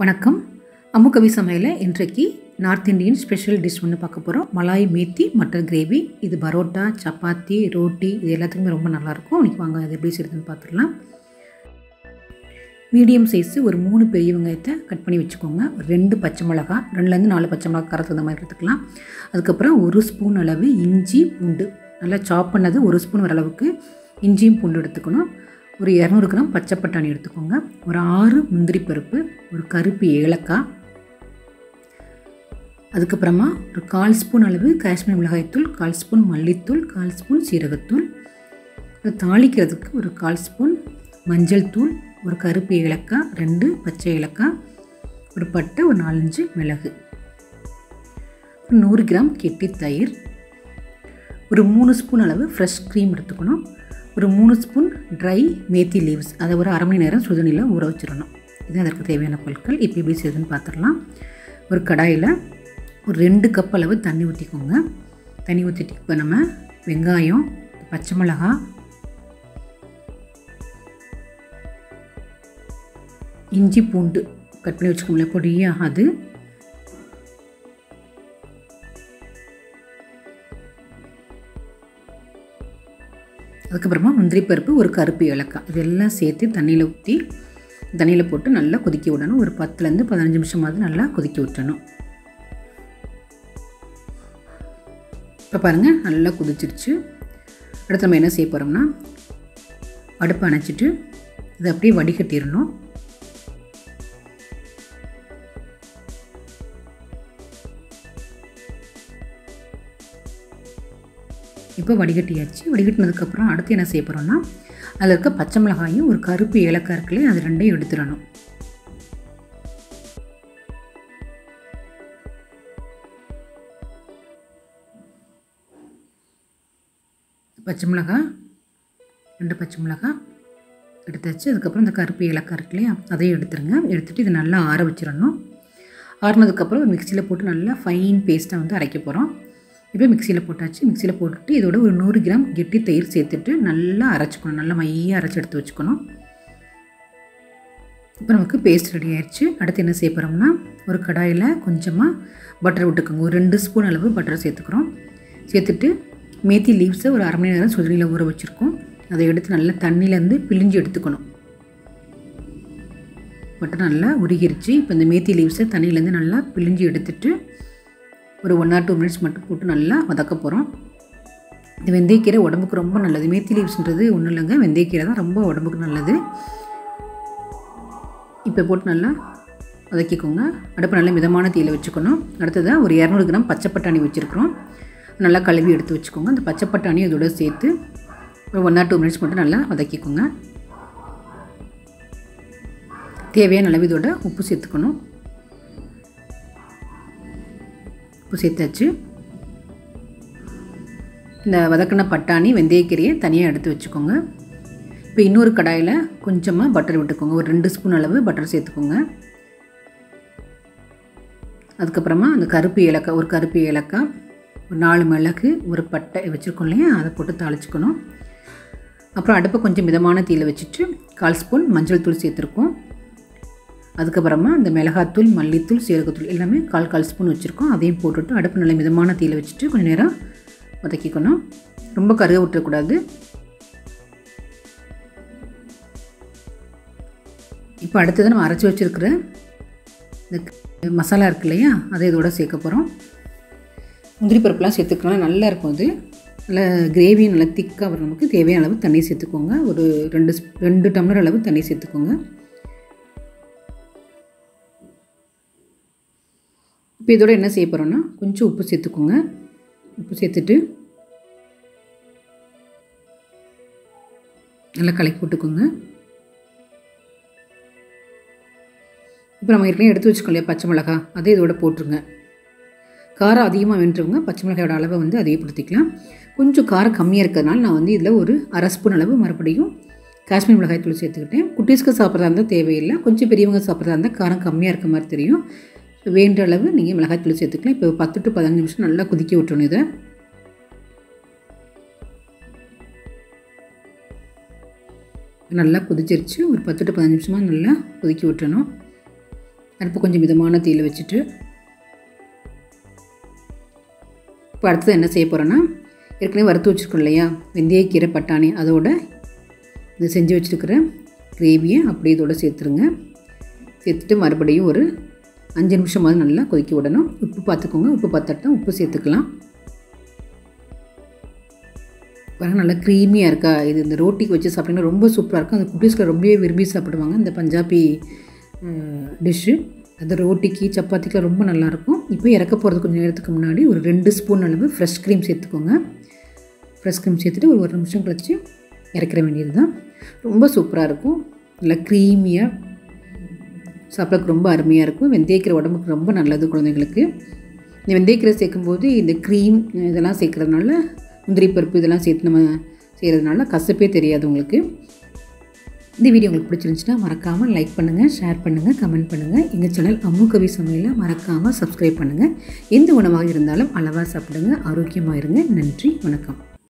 வணக்கம் அம்முகவி சமையலில் இன்றைக்கு நார்த் இந்தியன் ஸ்பெஷல் டிஷ் ஒன்று பார்க்க போகிறோம் மலாய் மேத்தி மட்டன் கிரேவி இது பரோட்டா சப்பாத்தி ரோட்டி இது எல்லாத்துக்குமே ரொம்ப நல்லாயிருக்கும் இன்னைக்கு வாங்க அது எப்படி செய்யுதுன்னு பார்த்துடலாம் மீடியம் சைஸு ஒரு மூணு பெரிய வெங்காயத்தை கட் பண்ணி வச்சுக்கோங்க ஒரு ரெண்டு பச்சை மிளகா ரெண்டுலேருந்து நாலு பச்சை மிளகா கரத்துக்கு தகுந்த மாதிரி எடுத்துக்கலாம் அதுக்கப்புறம் ஒரு ஸ்பூன் அளவு இஞ்சி பூண்டு நல்லா சாப் பண்ணது ஒரு ஸ்பூன் வர அளவுக்கு இஞ்சியும் பூண்டு எடுத்துக்கணும் ஒரு இரநூறு கிராம் பச்சை பட்டாணி எடுத்துக்கோங்க ஒரு ஆறு முந்திரி பருப்பு ஒரு கருப்பு ஏலக்காய் அதுக்கப்புறமா ஒரு கால் ஸ்பூன் அளவு காஷ்மீர் மிளகாய்த்தூள் கால் ஸ்பூன் மல்லித்தூள் கால் ஸ்பூன் சீரகத்தூள் அது தாளிக்கிறதுக்கு ஒரு கால் ஸ்பூன் மஞ்சள் தூள் ஒரு கருப்பு ஏலக்காய் ரெண்டு பச்சை ஏலக்காய் ஒரு பட்டை ஒரு நாலஞ்சு மிளகு ஒரு நூறு கிராம் கெட்டி தயிர் ஒரு மூணு ஸ்பூன் அளவு ஃப்ரெஷ் க்ரீம் எடுத்துக்கணும் ஒரு மூணு ஸ்பூன் ட்ரை மேத்தி லீவ்ஸ் அதை ஒரு அரை மணி நேரம் சுடுதண்ணியில் ஊற வச்சிடணும் இது அதற்கு தேவையான பொருட்கள் இப்போ எப்படி செய்யுதுன்னு பார்த்துடலாம் ஒரு கடாயில் ஒரு ரெண்டு கப் அளவு தண்ணி ஊற்றிக்கோங்க தண்ணி ஊற்றிட்டு இப்போ நம்ம வெங்காயம் பச்சை மிளகா இஞ்சி பூண்டு கட் பண்ணி வச்சுக்கோங்களேன் பொடியாக அது அதுக்கப்புறமா முந்திரி பருப்பு ஒரு கருப்பு ஏலக்காய் இதெல்லாம் சேர்த்து தண்ணியில் ஊற்றி தண்ணியில் போட்டு நல்லா கொதிக்க விடணும் ஒரு பத்துலேருந்து பதினஞ்சு நிமிஷமாவது நல்லா கொதிக்க விட்டணும் இப்போ பாருங்கள் நல்லா கொதிச்சிருச்சு அடுத்து நம்ம என்ன செய்ய போகிறோம்னா அடுப்பை அணைச்சிட்டு இதை அப்படியே வடிகட்டிடணும் இப்போ வடிகட்டியாச்சு வடிகட்டினதுக்கப்புறம் அடுத்து என்ன செய்ய போகிறோம்னா அதில் இருக்க பச்சை மிளகாயும் ஒரு கருப்பு ஏலக்காய் இருக்குல்லையே அது ரெண்டையும் எடுத்துடணும் பச்சை மிளகாய் ரெண்டு பச்சை மிளகாய் எடுத்தாச்சு அதுக்கப்புறம் இந்த கருப்பு ஏலக்காய் இருக்கு இல்லையா அதையும் எடுத்துருங்க எடுத்துகிட்டு இதை நல்லா ஆற வச்சிடணும் ஆறினதுக்கப்புறம் மிக்சியில் போட்டு நல்லா ஃபைன் பேஸ்ட்டாக வந்து அரைக்க போகிறோம் இப்போ மிக்சியில் போட்டாச்சு மிக்சியில் போட்டுட்டு இதோட ஒரு நூறு கிராம் கெட்டி தயிர் சேர்த்துட்டு நல்லா அரைச்சிக்கணும் நல்லா மையாக அரைச்சி எடுத்து வச்சுக்கணும் இப்போ நமக்கு பேஸ்ட் ரெடி ஆயிடுச்சு அடுத்து என்ன செய்ய போகிறோம்னா ஒரு கடாயில் கொஞ்சமாக பட்டர் விட்டுக்கோங்க ஒரு ரெண்டு ஸ்பூன் அளவு பட்டர் சேர்த்துக்கிறோம் சேர்த்துட்டு மேத்தி லீவ்ஸை ஒரு அரை மணி நேரம் சுடுதண்ணியில் ஊற வச்சுருக்கோம் அதை எடுத்து நல்லா தண்ணியிலேருந்து பிழிஞ்சு எடுத்துக்கணும் பட்டர் நல்லா உருகிருச்சு இப்போ இந்த மேத்தி லீவ்ஸை தண்ணியிலேருந்து நல்லா பிழிஞ்சு எடுத்துட்டு ஒரு ஒன் ஆர் டூ மினிட்ஸ் மட்டும் போட்டு நல்லா வதக்க போகிறோம் இந்த வெந்தயக்கீரை உடம்புக்கு ரொம்ப நல்லது மேத்தி லீவ்ஸ்ன்றது ஒன்றும் இல்லைங்க வெந்தயக்கீரை தான் ரொம்ப உடம்புக்கு நல்லது இப்போ போட்டு நல்லா வதக்கிக்கோங்க அடுப்பு நல்லா மிதமான தீயில் வச்சுக்கணும் அடுத்ததாக ஒரு இரநூறு கிராம் பச்சை பட்டாணி வச்சுருக்குறோம் நல்லா கழுவி எடுத்து வச்சுக்கோங்க அந்த பச்சை பட்டாணி இதோட சேர்த்து ஒரு ஒன் ஆர் டூ மினிட்ஸ் மட்டும் நல்லா வதக்கிக்கோங்க தேவையான அளவு இதோட உப்பு சேர்த்துக்கணும் உப்பு சேர்த்தாச்சு இந்த வதக்கின பட்டாணி வெந்தயக்கீரையை தனியாக எடுத்து வச்சுக்கோங்க இப்போ இன்னொரு கடாயில் கொஞ்சமாக பட்டர் விட்டுக்கோங்க ஒரு ரெண்டு ஸ்பூன் அளவு பட்டர் சேர்த்துக்கோங்க அதுக்கப்புறமா அந்த கருப்பு ஏலக்காய் ஒரு கருப்பு ஏலக்காய் ஒரு நாலு மிளகு ஒரு பட்டை வச்சுருக்கோம் இல்லையா அதை போட்டு தாளிச்சுக்கணும் அப்புறம் அடுப்பை கொஞ்சம் மிதமான தீயில் வச்சுட்டு கால் ஸ்பூன் மஞ்சள் தூள் சேர்த்துருக்கோம் அதுக்கப்புறமா இந்த மிளகாத்தூள் மல்லித்தூள் சீரகத்தூள் எல்லாமே கால் கால் ஸ்பூன் வச்சுருக்கோம் அதையும் போட்டுட்டு அடுப்பு நல்ல மிதமான தீயில் வச்சுட்டு கொஞ்சம் நேரம் வதக்கிக்கணும் ரொம்ப கருக விட்டுறக்கூடாது இப்போ அடுத்தது நம்ம அரைச்சி வச்சுருக்கிற இந்த மசாலா இருக்கு இல்லையா அதை இதோட சேர்க்க போகிறோம் முந்திரி பருப்புலாம் சேர்த்துக்கலாம் நல்லா இருக்கும் அது நல்லா கிரேவி நல்லா திக்காக வரும் நமக்கு தேவையான அளவு தண்ணி சேர்த்துக்கோங்க ஒரு ரெண்டு ரெண்டு டம்ளர் அளவு தண்ணி சேர்த்துக்கோங்க இப்போ இதோட என்ன செய்ய போகிறோன்னா கொஞ்சம் உப்பு சேர்த்துக்கோங்க உப்பு சேர்த்துட்டு நல்லா கலக்கி போட்டுக்கோங்க இப்போ நம்ம ஏற்கனவே எடுத்து வச்சுக்கோம் இல்லையா பச்சை மிளகா அதே இதோட போட்டுருங்க காரம் அதிகமாக வேண்டுறவங்க பச்சை மிளகாயோட அளவை வந்து அதிகப்படுத்திக்கலாம் கொஞ்சம் காரம் கம்மியாக இருக்கிறதுனால நான் வந்து இதில் ஒரு அரை ஸ்பூன் அளவு மறுபடியும் காஷ்மீர் மிளகாய் தூள் சேர்த்துக்கிட்டேன் குட்டீஸ்க்கு சாப்பிட்றதா இருந்தால் தேவையில்லை கொஞ்சம் பெரியவங்க சாப்பிட்றதா இருந்தால் காரம் கம்மியாக இருக்க மாதிரி தெரியும் வேண்ட அளவு நீங்கள் மிளகாய் தூள் சேர்த்துக்கலாம் இப்போ பத்து டு பதினஞ்சு நிமிஷம் நல்லா கொதிக்க விட்டுறணும் இதை நல்லா கொதிச்சிருச்சு ஒரு பத்து டு பதினஞ்சு நிமிஷமாக நல்லா கொதிக்க விட்டுறணும் அடுப்பு கொஞ்சம் மிதமான தீயில் வச்சுட்டு இப்போ அடுத்தது என்ன செய்ய போகிறோன்னா ஏற்கனவே வறுத்து வச்சுருக்கோம் இல்லையா வெந்தயக்கீரை பட்டாணி அதோட இந்த செஞ்சு வச்சுருக்கிற கிரேவியை அப்படியே இதோட சேர்த்துருங்க சேர்த்துட்டு மறுபடியும் ஒரு அஞ்சு நிமிஷமாவது நல்லா கொதிக்க விடணும் உப்பு பார்த்துக்கோங்க உப்பு பார்த்துட்டா உப்பு சேர்த்துக்கலாம் பாருங்க நல்லா க்ரீமியாக இருக்கா இது இந்த ரோட்டிக்கு வச்சு சாப்பிட்டிங்கன்னா ரொம்ப சூப்பராக இருக்கும் அந்த குட்டீஸ்க்கு ரொம்பவே விரும்பி சாப்பிடுவாங்க இந்த பஞ்சாபி டிஷ்ஷு அது ரோட்டிக்கு சப்பாத்திக்கெலாம் ரொம்ப நல்லாயிருக்கும் இப்போ இறக்க போகிறது கொஞ்சம் நேரத்துக்கு முன்னாடி ஒரு ரெண்டு ஸ்பூன் அளவு ஃப்ரெஷ் க்ரீம் சேர்த்துக்கோங்க ஃப்ரெஷ் க்ரீம் சேர்த்துட்டு ஒரு ஒரு நிமிஷம் கழிச்சு இறக்கிற வேண்டியது தான் ரொம்ப சூப்பராக இருக்கும் நல்லா க்ரீமியாக சாப்பிட்றதுக்கு ரொம்ப அருமையாக இருக்கும் வெந்தயக்கீரை உடம்புக்கு ரொம்ப நல்லது குழந்தைங்களுக்கு இந்த வெந்தயக்கீரை சேர்க்கும்போது இந்த க்ரீம் இதெல்லாம் சேர்க்குறதுனால முந்திரி பருப்பு இதெல்லாம் சேர்த்து நம்ம செய்கிறதுனால கசப்பே தெரியாது உங்களுக்கு இந்த வீடியோ உங்களுக்கு பிடிச்சிருந்துச்சுன்னா மறக்காமல் லைக் பண்ணுங்கள் ஷேர் பண்ணுங்கள் கமெண்ட் பண்ணுங்கள் எங்கள் சேனல் அம்மு கவி சமையலை மறக்காமல் சப்ஸ்கிரைப் பண்ணுங்கள் எந்த உணவாக இருந்தாலும் அளவாக சாப்பிடுங்க ஆரோக்கியமாக இருங்க நன்றி வணக்கம்